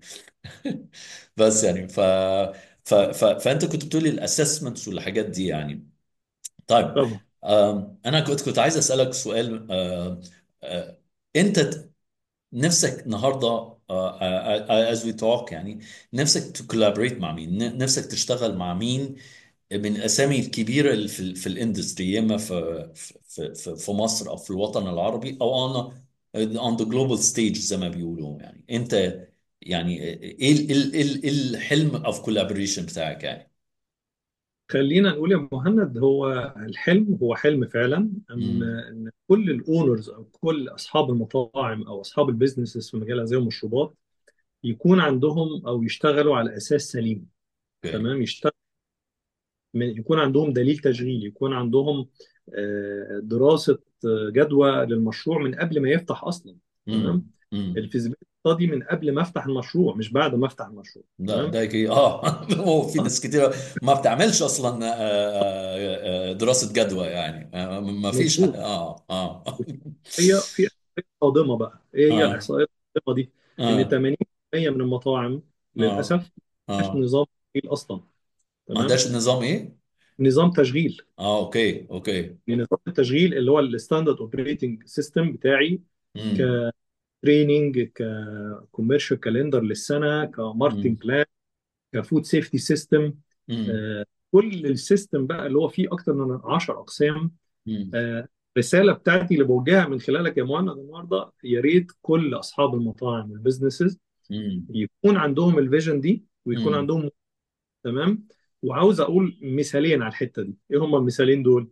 بس يعني ف ف ف فانت كنت بتقولي الاسسمنتس والحاجات دي يعني طيب طبعا آم، انا كنت كنت عايز اسالك سؤال آم، آه، انت نفسك النهارده آه، آه، آه، as we talk يعني نفسك تكولابريت مع مين ن- نفسك تشتغل مع مين من الاسامي الكبيره اللي في ال في الاندستري يا اما في في في في مصر او في الوطن العربي او on on the global stage زي ما بيقولوا يعني انت يعني ايه ال- ال- ال- الحلم of collaboration بتاعك يعني خلينا نقول يا مهند هو الحلم هو حلم فعلا ان امم ان كل الاونرز او كل اصحاب المطاعم او اصحاب البيزنسز في مجال الغذاء والمشروبات يكون عندهم او يشتغلوا على اساس سليم اوكي تمام يشتغل من يكون عندهم دليل تشغيل يكون عندهم آه، دراسة آه، جدوى للمشروع من قبل ما يفتح أصلا تمام امم امم الفيزيبيليتي ستادي من قبل ما أفتح المشروع مش بعد ما أفتح المشروع ده تمام ده كي اه هو في ناس كتير ما بتعملش اصلا آه، آه، آه، دراسه جدوى يعني آه، ما فيش مظبوط اه اه هي في إحصائية صادمة بقى إيه هي اه الإحصائية الصادمة دي إن اه 80% من المطاعم اه للأسف مش اه نظام تشغيل أصلا ما تمام عندهاش النظام ايه؟ نظام تشغيل اه اوكي اوكي يعني نظام التشغيل اللي هو الستاندرد اوبريتنج سيستم بتاعي امم تريننج ككوميرشال كالندر للسنه كماركتنج امم بلان كفود سيفتي سيستم امم كل السيستم بقى اللي هو فيه اكتر من 10 اقسام امم آه، الرساله بتاعتي اللي بوجهها من خلالك يا مهند النهارده يا ريت كل اصحاب المطاعم والبزنسز امم يكون عندهم الفيجن دي ويكون امم عندهم تمام وعاوز اقول مثالين على الحته دي ايه هما المثالين دول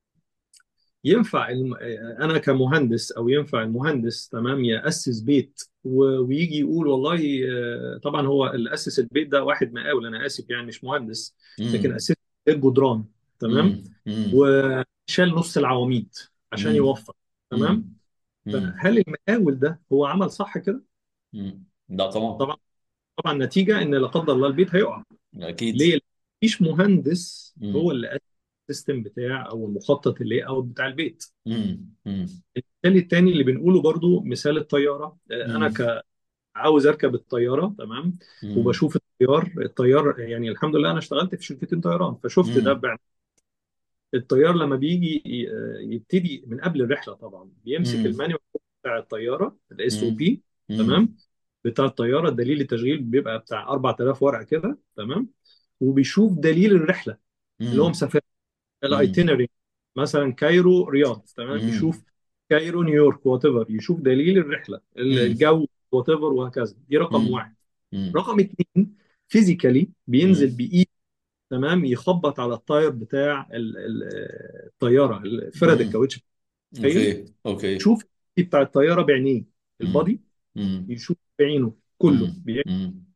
ينفع الم... انا كمهندس او ينفع المهندس تمام ياسس بيت و... ويجي يقول والله آه، طبعا هو اللي اسس البيت ده واحد مقاول انا اسف يعني مش مهندس لكن امم اسس بيت جدران تمام امم وشال نص العواميد عشان امم يوفر تمام امم امم فهل المقاول ده هو عمل صح كده؟ امم لا طبعا طبعا طبعا نتيجه ان لا قدر الله البيت هيقع اكيد ليه؟ مفيش مهندس هو امم اللي أسس السيستم بتاع او المخطط اللي اوت بتاع البيت امم امم المثال التاني اللي بنقوله برضو مثال الطياره آه، انا امم ك عاوز اركب الطياره تمام امم وبشوف الطيار الطيار يعني الحمد لله انا اشتغلت في شركتين طيران فشفت ده امم بع- الطيار لما بيجي ي- آه، يبتدي من قبل الرحله طبعا بيمسك امم المانيوال بتاع الطياره الاس او امم بي امم تمام بتاع الطياره دليل التشغيل بيبقى بتاع 4000 ورقه كده تمام وبيشوف دليل الرحله اللي هو امم مسافر الايتينري مثلا كايرو رياض تمام يشوف امم كايرو نيويورك وات ايفر يشوف دليل الرحله الجو وات ايفر وهكذا دي رقم امم واحد امم رقم اثنين فيزيكالي بينزل امم بايد تمام يخبط على التاير بتاع ال- ال- الطياره فرد امم الكاوتش تخيل اوكي اوكي يشوف بتاع الطياره بعينيه امم البادي امم يشوف بعينه كله امم بيعمل امم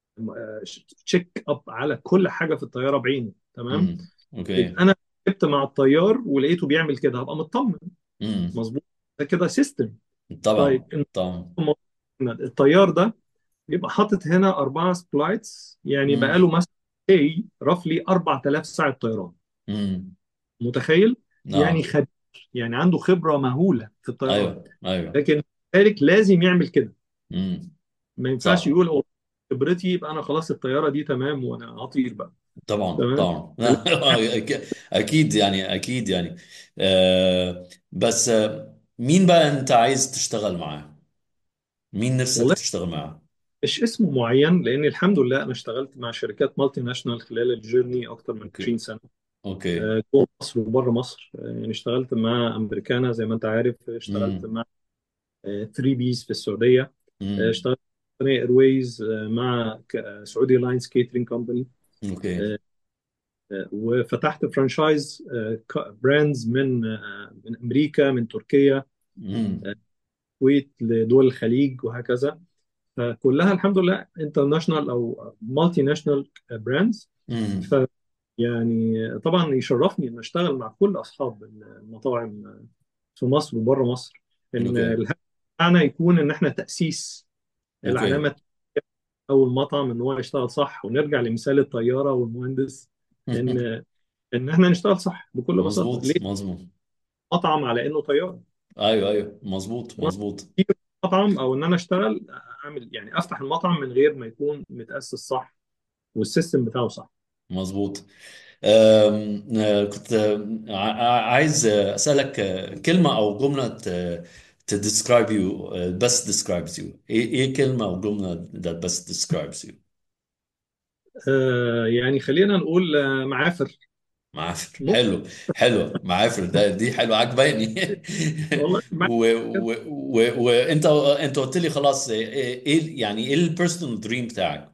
تشيك اب على كل حاجه في الطياره بعينه تمام امم اوكي يبقى انا ركبت مع الطيار ولقيته بيعمل كده هبقى مطمن امم مظبوط ده كده سيستم طيب طبعا طبعا الطيار ده بيبقى حاطط هنا أربعة سبلايتس يعني امم بقاله مثلا اي رفلي 4000 ساعة طيران امم متخيل؟ يعني نعم خبير يعني عنده خبرة مهولة في الطيران ايوه ايوه لكن ذلك لازم يعمل كده امم ما ينفعش صح يقول هو خبرتي يبقى انا خلاص الطيارة دي تمام وانا هطير بقى طبعا تمام طبعا فلا أك- اكيد يعني اكيد يعني آه بس آه مين بقى انت عايز تشتغل معاه مين نفسك والله تشتغل معاه مش اسم معين لان الحمد لله انا اشتغلت مع شركات مالتي ناشونال خلال الجيرني اكتر من اوكي 20 سنة اوكي آه، جوه مصر وبره مصر آه، يعني اشتغلت مع امريكانا زي ما انت عارف اشتغلت امم مع 3 بيز في السعوديه آه، امم اشتغلت مع ايرويز مع ك- آه، سعودي لاينز كيترينج كومباني اوكي وفتحت فرانشايز براندز من آه، من امريكا من تركيا امم الكويت لدول الخليج وهكذا فكلها الحمد لله انترناشونال او مالتي ناشونال براندز ف امم يعني طبعا يشرفني ان اشتغل مع كل اصحاب المطاعم في مصر وبره مصر ان اوكي الهدف بتاعنا يكون ان احنا تاسيس اوكي العلامه او المطعم ان هو يشتغل صح ونرجع لمثال الطياره والمهندس ان ان احنا نشتغل صح بكل بساطه مظبوط ليه مظبوط مطعم على انه طياره ايوه ايوه مظبوط وأنا مظبوط أدير مطعم او ان انا اشتغل اعمل يعني افتح المطعم من غير ما يكون متاسس صح والسيستم بتاعه صح مظبوط أم، آه، كنت آه، ع- عايز آه، أسألك آه، كلمة أو جملة ت to describe you uh, best describes you إيه إيه كلمة أو جملة that best describes you آه يعني خلينا نقول آه معافر معافر ممكن حلو حلو معافر ده دي حلوة عجباني والله معافر و و و وأنت أنت قلت لي خلاص إيه إيه يعني إيه البيرسونال دريم بتاعك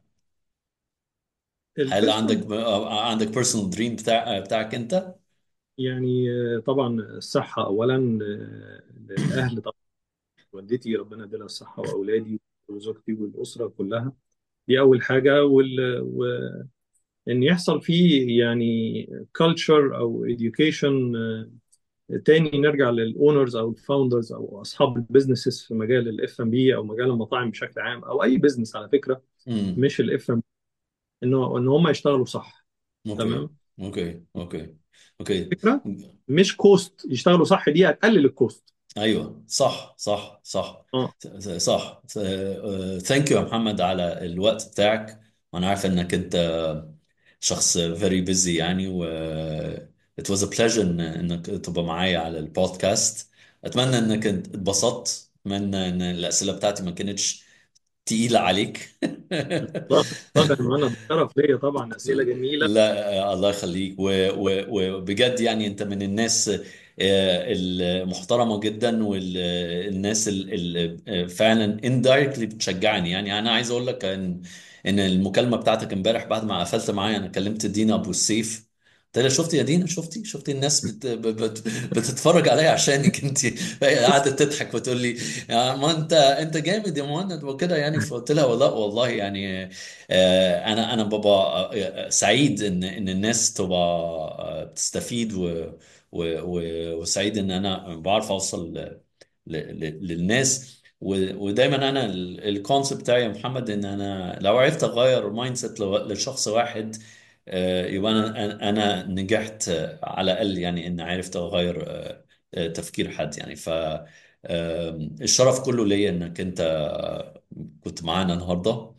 هل البيرسونال عندك آه، عندك بيرسونال دريم بتاع بتاعك أنت يعني آه، طبعا الصحة أولا آه، للأهل طبعا والدتي ربنا يديلها الصحة وأولادي وزوجتي والأسرة كلها دي أول حاجة وال... وإن يحصل فيه يعني culture أو education آه، تاني نرجع للأونرز أو الفاوندرز أو أصحاب البيزنسز في مجال الاف ام بي أو مجال المطاعم بشكل عام أو أي بزنس على فكرة امم مش الاف ام إنه إن هم يشتغلوا صح اوكي تمام اوكي اوكي اوكي فكرة مش كوست يشتغلوا صح دي هتقلل الكوست ايوه صح صح صح اه صح ثانك يو يا محمد على الوقت بتاعك وانا عارف انك انت شخص very busy يعني و it was a pleasure إن- انك تبقى معايا على البودكاست اتمنى انك انت اتبسطت اتمنى ان الاسئله بتاعتي ما كانتش تقيله عليك اطلاقا اطلاقا وانا ده شرف ليا طبعا اسئله جميله لا الله يخليك و- و- وبجد يعني انت من الناس آه، المحترمة جدا والناس اللي فعلا indirectly بتشجعني يعني انا عايز اقول لك ان ان المكالمة بتاعتك امبارح بعد ما قفلت معايا انا كلمت دينا ابو السيف قلت لها شفتي يا دينا شفتي شفتي الناس بت بت بتتفرج عليا عشانك انت قاعده تضحك وتقول لي يا ما انت انت جامد يا مهند وكده يعني فقلت لها والله والله يعني آه، انا انا بابا آه، سعيد ان ان الناس تبقى آه، بتستفيد و و و وسعيد ان انا بعرف اوصل ل- ل- للناس و- ودايما انا الكونسيبت بتاعي يا محمد ان انا لو عرفت اغير مايند سيت لشخص واحد آه، يبقى انا انا نجحت آه، على الاقل يعني ان عرفت اغير آه، آه، تفكير حد يعني ف آه، الشرف كله ليا انك انت آه، كنت معانا النهارده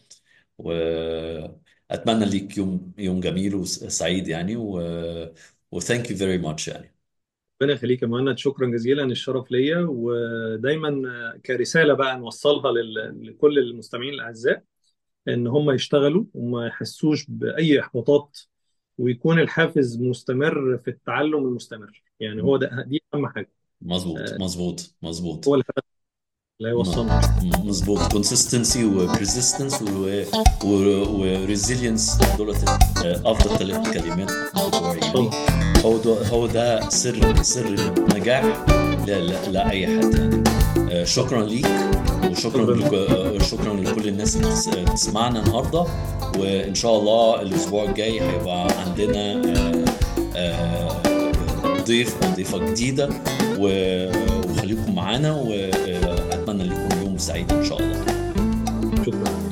واتمنى ليك يوم يوم جميل وسعيد يعني و و thank you very much يعني ربنا يخليك يا مهند شكرا جزيلا الشرف ليا ودايما كرسالة بقى نوصلها لل- لكل المستمعين الأعزاء إن هم يشتغلوا وما يحسوش بأي إحباطات ويكون الحافز مستمر في التعلم المستمر يعني هو ده دي أهم حاجة مظبوط آه، مظبوط مظبوط هو الهدف اللي هيوصلنا م- مظبوط consistency و persistence و و و resilience دولت آه، افضل ثلاث كلمات بتوع يعني طبعا هو ده هو ده سر سر النجاح لا لا لا اي حد يعني آه، شكرا ليك وشكرا شكرا لك آه، شكرا لكل الناس اللي بتس- بتسمعنا النهارده وان شاء الله الاسبوع الجاي هيبقى عندنا آه، آه، ضيف او ضيفه جديده و- وخليكم معانا واتمنى لكم يوم سعيد ان شاء الله شكرا